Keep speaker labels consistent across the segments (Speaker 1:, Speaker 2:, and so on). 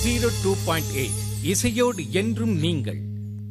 Speaker 1: Zero two point eight இசையோடு என்றும் நீங்கள்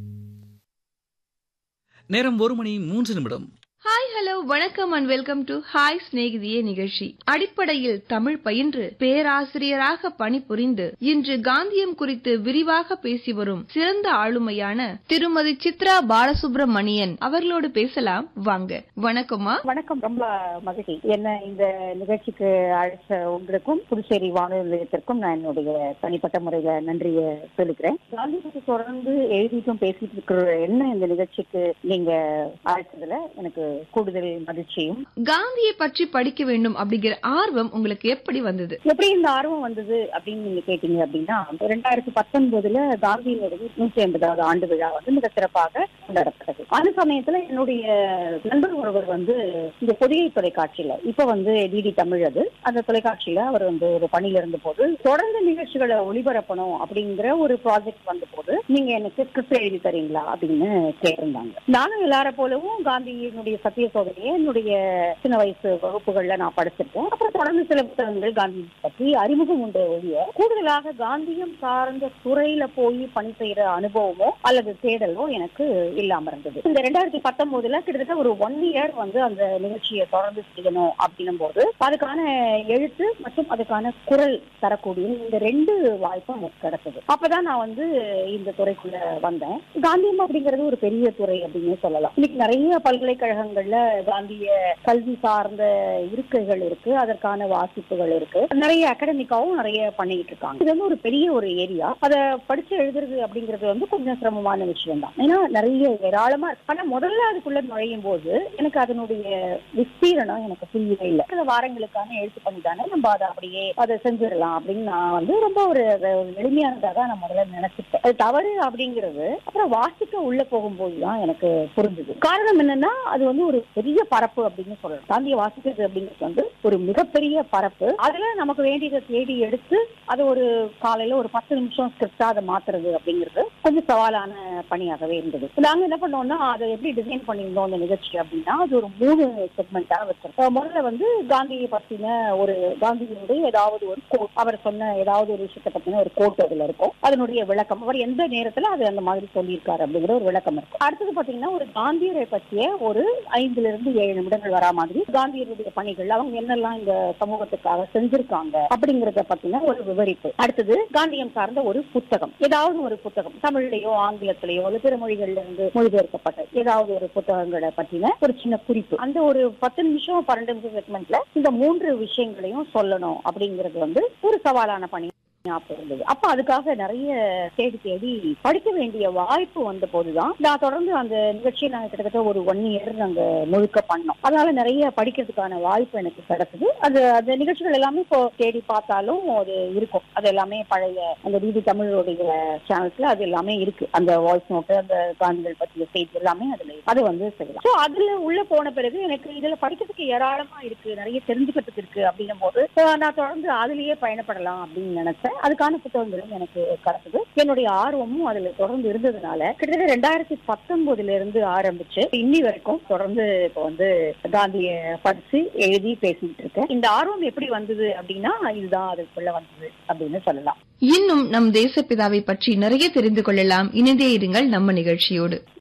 Speaker 2: நேரம் ஒரு மணி மூன்று நிமிடம்
Speaker 3: ஹாய் ஹலோ வணக்கம் அண்ட் வெல்கம் டு ஹாய் சிநேகிதியே நிகழ்ச்சி அடிப்படையில் தமிழ் பயின்று பேராசிரியராக பணிபுரிந்து இன்று காந்தியம் குறித்து விரிவாக பேசி வரும் சிறந்த ஆளுமையான திருமதி சித்ரா பாலசுப்ரமணியன் அவர்களோடு பேசலாம் வாங்க வணக்கம்மா
Speaker 4: வணக்கம் ரொம்ப மகிழ்ச்சி என்ன இந்த நிகழ்ச்சிக்கு அழைச்ச உங்களுக்கும் புதுச்சேரி வானொலி நிலையத்திற்கும் நான் என்னுடைய தனிப்பட்ட முறையில நன்றியை சொல்லிக்கிறேன் காந்தி பத்தி தொடர்ந்து எழுதிட்டும் பேசிட்டு இருக்கிற என்ன இந்த நிகழ்ச்சிக்கு நீங்க அழைச்சதுல எனக்கு கூடுதல் மகிழ்ச்சியும்
Speaker 3: காந்தியை பற்றி படிக்க வேண்டும் அப்படிங்கிற ஆர்வம் உங்களுக்கு எப்படி வந்தது
Speaker 4: எப்படி இந்த ஆர்வம் வந்தது அப்படின்னு நீங்க கேட்டீங்க அப்படின்னா ரெண்டாயிரத்தி பத்தொன்பதுல காந்தியினுடைய நூற்றி ஐம்பதாவது ஆண்டு விழா வந்து மிக சிறப்பாக கொண்டாடப்பட்டது அந்த சமயத்துல என்னுடைய நண்பர் ஒருவர் வந்து இந்த பொதிகை தொலைக்காட்சியில இப்ப வந்து டிடி தமிழ் அது அந்த தொலைக்காட்சியில அவர் வந்து ஒரு பணியில இருந்த போது தொடர்ந்து நிகழ்ச்சிகளை ஒளிபரப்பணும் அப்படிங்கிற ஒரு ப்ராஜெக்ட் வந்த போது நீங்க எனக்கு ஸ்கிரிப்ட் எழுதி தரீங்களா அப்படின்னு கேட்டிருந்தாங்க நானும் எல்லார போலவும் காந்தியினுடைய சத்திய சோதனையை என்னுடைய சின்ன வயசு வகுப்புகள்ல நான் படிச்சிருக்கேன் அப்புறம் தொடர்ந்து சில புத்தகங்கள் காந்தி பற்றி அறிமுகம் உண்டு ஒழிய கூடுதலாக காந்தியம் சார்ந்த துறையில போய் பணி செய்யற அனுபவமோ அல்லது தேடலோ எனக்கு இல்லாம இருந்தது இந்த ரெண்டாயிரத்தி பத்தொன்பதுல கிட்டத்தட்ட ஒரு ஒன் இயர் வந்து அந்த நிகழ்ச்சியை தொடர்ந்து செய்யணும் அப்படின்னும் போது அதுக்கான எழுத்து மற்றும் அதுக்கான குரல் தரக்கூடிய இந்த ரெண்டு வாய்ப்பும் எனக்கு கிடைச்சது அப்பதான் நான் வந்து இந்த துறைக்குள்ள வந்தேன் காந்தியம் அப்படிங்கிறது ஒரு பெரிய துறை அப்படின்னு சொல்லலாம் இன்னைக்கு நிறைய பல்கலைக்கழகங்கள்ல காந்திய கல்வி சார்ந்த இருக்கைகள் இருக்கு அதற்கான வாசிப்புகள் இருக்கு நிறைய அகாடமிக்காவும் நிறைய பண்ணிட்டு இருக்காங்க இது வந்து ஒரு பெரிய ஒரு ஏரியா அதை படிச்சு எழுதுறது அப்படிங்கிறது வந்து கொஞ்சம் சிரமமான விஷயம் தான் ஏன்னா நிறைய ஏராளமா இருக்கு ஆனா முதல்ல அதுக்குள்ள நுழையும் போது எனக்கு அதனுடைய விஸ்தீரணம் எனக்கு புரியவே இல்லை சில வாரங்களுக்கான எழுத்து பண்ணி தானே நம்ம அதை அப்படியே அதை செஞ்சிடலாம் அப்படின்னு நான் வந்து ரொம்ப ஒரு ஒரு எளிமையானதா தான் நான் முதல்ல நினைச்சிட்டேன் அது தவறு அப்படிங்கிறது அப்புறம் வாசிக்க உள்ள போகும்போது தான் எனக்கு புரிஞ்சுது காரணம் என்னன்னா அது வந்து ஒரு பெரிய பரப்பு அப்படின்னு சொல்லலாம் காந்திய வாசிக்கிறது அப்படிங்கிறது வந்து ஒரு மிகப்பெரிய பரப்பு அதுல நமக்கு வேண்டியதை தேடி எடுத்து அது ஒரு காலையில ஒரு பத்து நிமிஷம் ஸ்கிரிப்டா அதை மாத்துறது அப்படிங்கிறது கொஞ்சம் சவாலான பணியாகவே இருந்தது நாங்க என்ன பண்ணோம்னா அதை எப்படி டிசைன் பண்ணியிருந்தோம் அந்த நிகழ்ச்சி அப்படின்னா அது ஒரு மூணு செக்மெண்டா வச்சிருக்கோம் முதல்ல வந்து காந்தியை பத்தின ஒரு காந்தியினுடைய ஏதாவது ஒரு கோட் அவர் சொன்ன ஏதாவது ஒரு விஷயத்தை பத்தின ஒரு கோட் அதுல இருக்கும் அதனுடைய விளக்கம் அவர் எந்த நேரத்துல அது அந்த மாதிரி சொல்லியிருக்காரு அப்படிங்கிற ஒரு விளக்கம் இருக்கும் அடுத்தது பாத்தீங்கன்னா ஒரு காந்தியரை பற்றிய ஒரு ஐந்துல இருந்து ஏழு நிமிடங்கள் வரா மாதிரி காந்தியருடைய பணிகள் அவங்க என்னெல்லாம் இந்த சமூகத்துக்காக செஞ்சிருக்காங்க அப்படிங்கறத பத்தின ஒரு விவரிப்பு அடுத்தது காந்தியம் சார்ந்த ஒரு புத்தகம் ஏதாவது ஒரு புத்தகம் தமிழ்லயோ ஆங்கிலத்திலேயோ அல்லது பிற மொழிகள்ல இருந்து மொழிபெயர்க்கப்பட்ட ஏதாவது ஒரு புத்தகங்களை பத்தின ஒரு சின்ன குறிப்பு அந்த ஒரு பத்து நிமிஷம் பன்னெண்டு நிமிஷம் செக்மெண்ட்ல இந்த மூன்று விஷயங்களையும் சொல்லணும் அப்படிங்கிறது வந்து ஒரு சவாலான பணி ஞாபகம் இருந்தது அப்ப அதுக்காக நிறைய தேடி தேடி படிக்க வேண்டிய வாய்ப்பு வந்த போதுதான் நான் தொடர்ந்து அந்த நிகழ்ச்சியை நாங்க கிட்டத்தட்ட ஒரு ஒன் இயர் நாங்க முழுக்க பண்ணோம் அதனால நிறைய படிக்கிறதுக்கான வாய்ப்பு எனக்கு கிடைச்சது அது அந்த நிகழ்ச்சிகள் எல்லாமே இப்போ தேடி பார்த்தாலும் அது இருக்கும் அது எல்லாமே பழைய அந்த டிடி தமிழோடைய சேனல்ஸ்ல அது எல்லாமே இருக்கு அந்த வாய்ஸ் நோட்டு அந்த காந்திகள் பற்றிய செய்தி எல்லாமே அதுல இருக்கு. அது வந்து செய்யலாம் ஸோ அதுல உள்ள போன பிறகு எனக்கு இதுல படிக்கிறதுக்கு ஏராளமா இருக்கு நிறைய தெரிஞ்சுக்கிறதுக்கு இருக்கு அப்படின்னும் போது அஹ், நான் தொடர்ந்து அதுலயே பயணப்படலாம் அப்படின்னு நினைச்சேன் அதுக்கான புத்தகங்களும் எனக்கு கிடைச்சது என்னுடைய ஆர்வமும் அதுல தொடர்ந்து இருந்ததுனால கிட்டத்தட்ட ரெண்டாயிரத்தி பத்தொன்பதுல இருந்து ஆரம்பிச்சு இன்னி வரைக்கும் தொடர்ந்து இப்போ வந்து காந்திய படிச்சு எழுதி பேசிட்டு இருக்கேன் இந்த ஆர்வம் எப்படி வந்தது அப்படின்னா இதுதான் அதுக்குள்ள வந்தது அப்படின்னு சொல்லலாம்
Speaker 3: இன்னும் நம் தேசப்பிதாவை பற்றி நிறைய தெரிந்து கொள்ளலாம் இணைந்தே இருங்கள் நம்ம நிகழ்ச்சியோடு